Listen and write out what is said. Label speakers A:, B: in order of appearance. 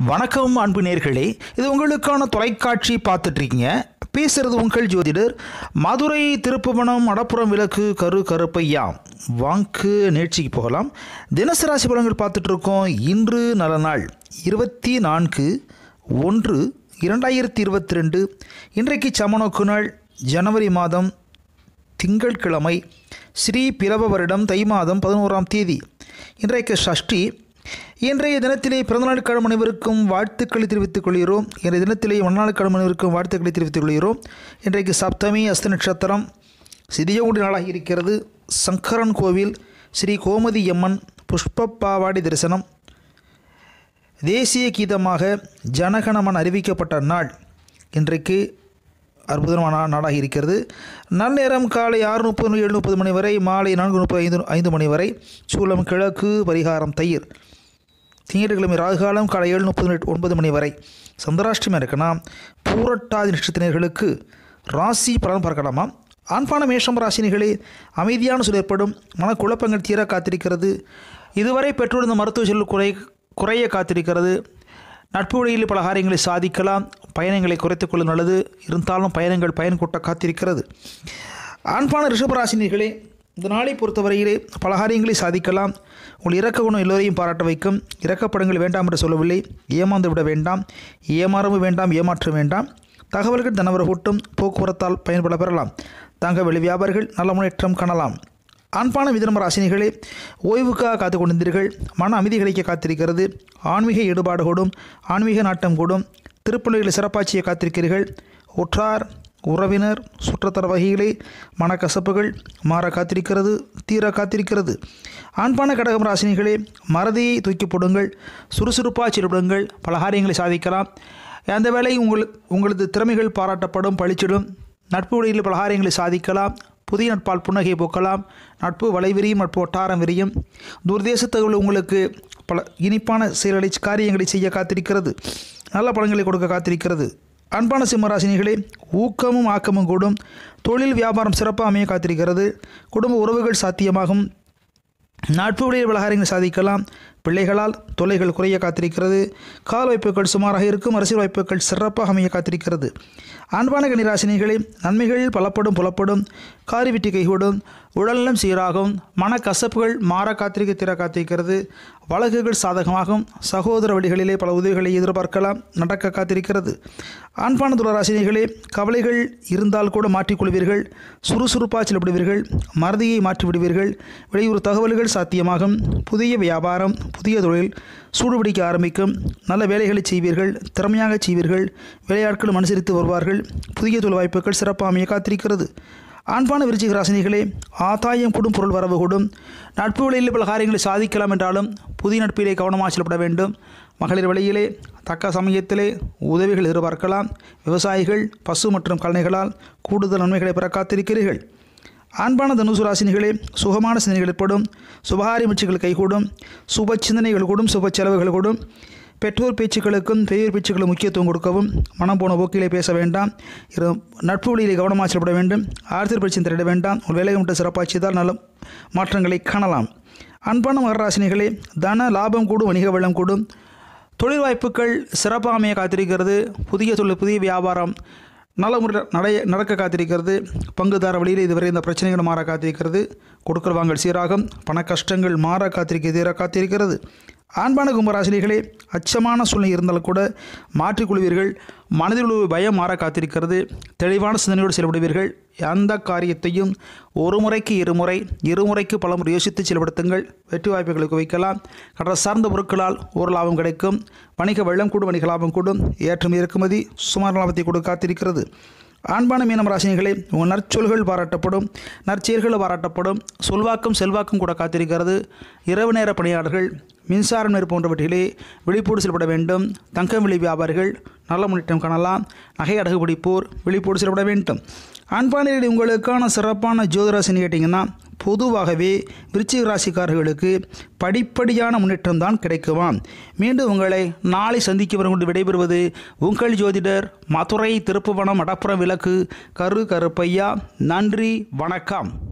A: வணக்கம் அன்பு நேர்களே இது உங்களுக்கான தொலைக்காட்சி பார்த்துட்டு இருக்கீங்க பேசுறது உங்கள் ஜோதிடர் மதுரை திருப்புவனம் மடப்புறம் விளக்கு கரு கருப்பையா வாங்கு நிகழ்ச்சிக்கு போகலாம் தினசரி ராசி பலன்கள் பார்த்துட்டு இருக்கோம் இன்று நல்ல நாள் இருபத்தி நான்கு ஒன்று இரண்டாயிரத்தி இருபத்தி ரெண்டு இன்றைக்கு சமநோக்கு நாள் ஜனவரி மாதம் திங்கட்கிழமை ஸ்ரீ பிலவ வருடம் தை மாதம் பதினோராம் தேதி இன்றைக்கு சஷ்டி இன்றைய தினத்திலே பிறந்தநாள் கிழமை அனைவருக்கும் வாழ்த்துக்களை தெரிவித்துக் கொள்கிறோம் இன்றைய தினத்திலே மறுநாள் கிழமை அனைவருக்கும் வாழ்த்துக்களை தெரிவித்துக் கொள்கிறோம் இன்றைக்கு சப்தமி அஸ்த நட்சத்திரம் சிதியகுடி நாளாக இருக்கிறது சங்கரன் கோவில் ஸ்ரீ கோமதி அம்மன் புஷ்பப்பாவாடி தரிசனம் தேசிய கீதமாக ஜனகணமன் அறிவிக்கப்பட்ட நாள் இன்றைக்கு அற்புதமான நாடாக இருக்கிறது நன்னேரம் காலை ஆறு முப்பது ஏழு முப்பது மணி வரை மாலை நான்கு முப்பது ஐந்து ஐந்து மணி வரை சூலம் கிழக்கு பரிகாரம் தயிர் திங்கட்கிழமை ராகுகாலம் காலை ஏழு முப்பது ஒன்பது மணி வரை சந்திராஷ்டமி இருக்குன்னா பூரட்டாதி நட்சத்திரர்களுக்கு ராசி பலன் பார்க்கலாமா ஆண்பான மேஷம் ராசினிகளே அமைதியான சூழல் ஏற்படும் மனக்குழப்பங்கள் தீர காத்திருக்கிறது இதுவரை பெற்றிருந்த மருத்துவ செல்வ குறை குறைய காத்திருக்கிறது நட்பு வழியில் பல காரியங்களை சாதிக்கலாம் பயணங்களை குறைத்துக் கொள்ள நல்லது இருந்தாலும் பயணங்கள் பயன் கூட்ட காத்திருக்கிறது ஆண்பான ரிஷபராசினிகளே இந்த நாளை பொறுத்தவரையிலே பல காரியங்களை சாதிக்கலாம் உங்கள் இறக்க குணம் எல்லோரையும் பாராட்ட வைக்கும் இறக்கப்படங்கள் வேண்டாம் என்று சொல்லவில்லை ஏமாந்து விட வேண்டாம் ஏமாறவும் வேண்டாம் ஏமாற்ற வேண்டாம் தகவல்கள் தனவர கூட்டும் போக்குவரத்தால் பயன்பட பெறலாம் தங்க வெளி வியாபாரிகள் நல்ல முன்னேற்றம் காணலாம் ஆண்பான மிதனம ராசினிகளே ஓய்வுக்காக காத்து கொண்டிருந்தீர்கள் மன அமைதி கிடைக்க காத்திருக்கிறது ஆன்மீக ஈடுபாடு கூடும் ஆன்மீக நாட்டம் கூடும் திருப்பணிகளை சிறப்பாட்சியை காத்திருக்கிறீர்கள் உற்றார் உறவினர் சுற்றத்தர வகைகளே மனக்கசப்புகள் மாற காத்திருக்கிறது தீர காத்திருக்கிறது ஆண்பான கடகம் ராசினிகளே மறதியை தூக்கி போடுங்கள் சுறுசுறுப்பாக செயல்படுங்கள் பல காரியங்களை சாதிக்கலாம் அந்த வேளை உங்கள் உங்களது திறமைகள் பாராட்டப்படும் பழிச்சிடும் நட்பு வழியில் பல காரியங்களை சாதிக்கலாம் புதிய நட்பால் புன்னகை போக்கலாம் நட்பு வளைவிரியும் நட்பு வட்டாரம் விரியும் தூர்தேசத்தகவல் உங்களுக்கு பல இனிப்பான செயல்களை காரியங்களை செய்ய காத்திருக்கிறது நல்ல பலன்களை கொடுக்க காத்திருக்கிறது அன்பான சிம்மராசினிகளே ஊக்கமும் ஆக்கமும் கூடும் தொழில் வியாபாரம் சிறப்பாக அமைய காத்திருக்கிறது குடும்ப உறவுகள் சாத்தியமாகும் நட்பு வழியில் விவகாரங்களை சாதிக்கலாம் பிள்ளைகளால் தொல்லைகள் குறைய காத்திருக்கிறது கால் வாய்ப்புகள் சுமாராக இருக்கும் அரசியல் வாய்ப்புகள் சிறப்பாக அமைய காத்திருக்கிறது அன்பான கணிராசினிகளே நன்மைகள் பலப்படும் புலப்படும் காரி விட்டு கைகூடும் உடல்நலம் சீராகும் மனக்கசப்புகள் மாற காத்திருக்க தீர காத்திருக்கிறது வழக்குகள் சாதகமாகும் சகோதர வழிகளிலே பல உதவிகளை எதிர்பார்க்கலாம் நடக்க காத்திருக்கிறது ஆண்பான துளராசினிகளே கவலைகள் இருந்தால் கூட மாற்றிக்கொள்வீர்கள் சுறுசுறுப்பாக செல்லப்படுவீர்கள் மறதியை மாற்றிவிடுவீர்கள் வெளியூர் தகவல்கள் சாத்தியமாகும் புதிய வியாபாரம் புதிய தொழில் சூடுபிடிக்க ஆரம்பிக்கும் நல்ல வேலைகளை செய்வீர்கள் திறமையாக செய்வீர்கள் வேலையாட்களும் அனுசரித்து வருவார்கள் புதிய தொழில் வாய்ப்புகள் சிறப்பாக அமைய காத்திருக்கிறது ஆண்பான விருச்சிக ராசினிகளே ஆதாயம் கூடும் பொருள் வரவு கூடும் நட்பு வழியில் பல காரியங்களை சாதிக்கலாம் என்றாலும் புதிய நட்பிலே கவனமாக செல்லப்பட வேண்டும் மகளிர் வழியிலே தக்க சமயத்திலே உதவிகள் எதிர்பார்க்கலாம் விவசாயிகள் பசு மற்றும் கலைஞர்களால் கூடுதல் நன்மைகளை பெற காத்திருக்கிறீர்கள் ஆண்பான தனுசு ராசினிகளே சுகமான சிந்தனைகள் ஏற்படும் சுபகாரி முயற்சிகள் கைகூடும் சுப சிந்தனைகள் கூடும் சுப செலவுகள் கூடும் பெற்றோர் பேச்சுக்களுக்கும் பெரியோர் பேச்சுக்களும் முக்கியத்துவம் கொடுக்கவும் மனம் போன போக்கிலே பேச வேண்டாம் இரு நட்பு வழியிலே கவனமாக செல்லப்பட வேண்டும் ஆர்த்தர் பயிற்சி திரட வேண்டாம் ஒரு வேலை மட்டும் சிறப்பாக செய்தால் நல்ல மாற்றங்களை காணலாம் அன்பான மகராசினிகளே தன லாபம் கூடும் வணிக வெள்ளம் கூடும் தொழில் வாய்ப்புகள் சிறப்பாக அமைய காத்திருக்கிறது புதிய தொழில் புதிய வியாபாரம் நல்ல முறையில் நடைய நடக்க காத்திருக்கிறது பங்குதார வழியில் இதுவரை இந்த பிரச்சனைகள் மாற காத்திருக்கிறது கொடுக்கல் வாங்கல் சீராகும் பண கஷ்டங்கள் மாற காத்திருக்க தீர காத்திருக்கிறது ஆண்பான கும்பராசினிகளே அச்சமான சூழ்நிலை இருந்தாலும் கூட மாற்றிக்கொள்வீர்கள் மனதில் உள்ள பயம் மாற காத்திருக்கிறது தெளிவான சிந்தனையோடு செயல்படுவீர்கள் எந்த காரியத்தையும் ஒரு முறைக்கு இருமுறை இருமுறைக்கு பலமுறை யோசித்து செயல்படுத்துங்கள் வெற்றி வாய்ப்புகளை குவிக்கலாம் கடல் சார்ந்த பொருட்களால் ஒரு லாபம் கிடைக்கும் வணிக வெள்ளம் கூடும் வணிக லாபம் கூடும் ஏற்றுமதி இறக்குமதி சுமார் லாபத்தை கொடுக்க காத்திருக்கிறது ஆண்பான மீனம் ராசினிகளே உங்கள் நற்சொல்கள் பாராட்டப்படும் நற்செயல்கள் பாராட்டப்படும் சொல்வாக்கும் செல்வாக்கும் கூட காத்திருக்கிறது இரவு நேர பணியாளர்கள் மின்சாரம் நெருப்பு போன்றவற்றிலே விழிப்போடு செயல்பட வேண்டும் தங்கம் விலை வியாபாரிகள் நல்ல முன்னேற்றம் காணலாம் நகை அடகு பிடிப்போர் விழிப்போடு செயல்பட வேண்டும் அன்பானில் உங்களுக்கான சிறப்பான ஜோதிராசின்னு கேட்டிங்கன்னா பொதுவாகவே விருச்சிக ராசிக்காரர்களுக்கு படிப்படியான முன்னேற்றம் தான் கிடைக்குமாம் மீண்டும் உங்களை நாளை சந்திக்க வரும் கொண்டு விடைபெறுவது உங்கள் ஜோதிடர் மதுரை திருப்புவனம் மடப்புறம் விளக்கு கரு கருப்பையா நன்றி வணக்கம்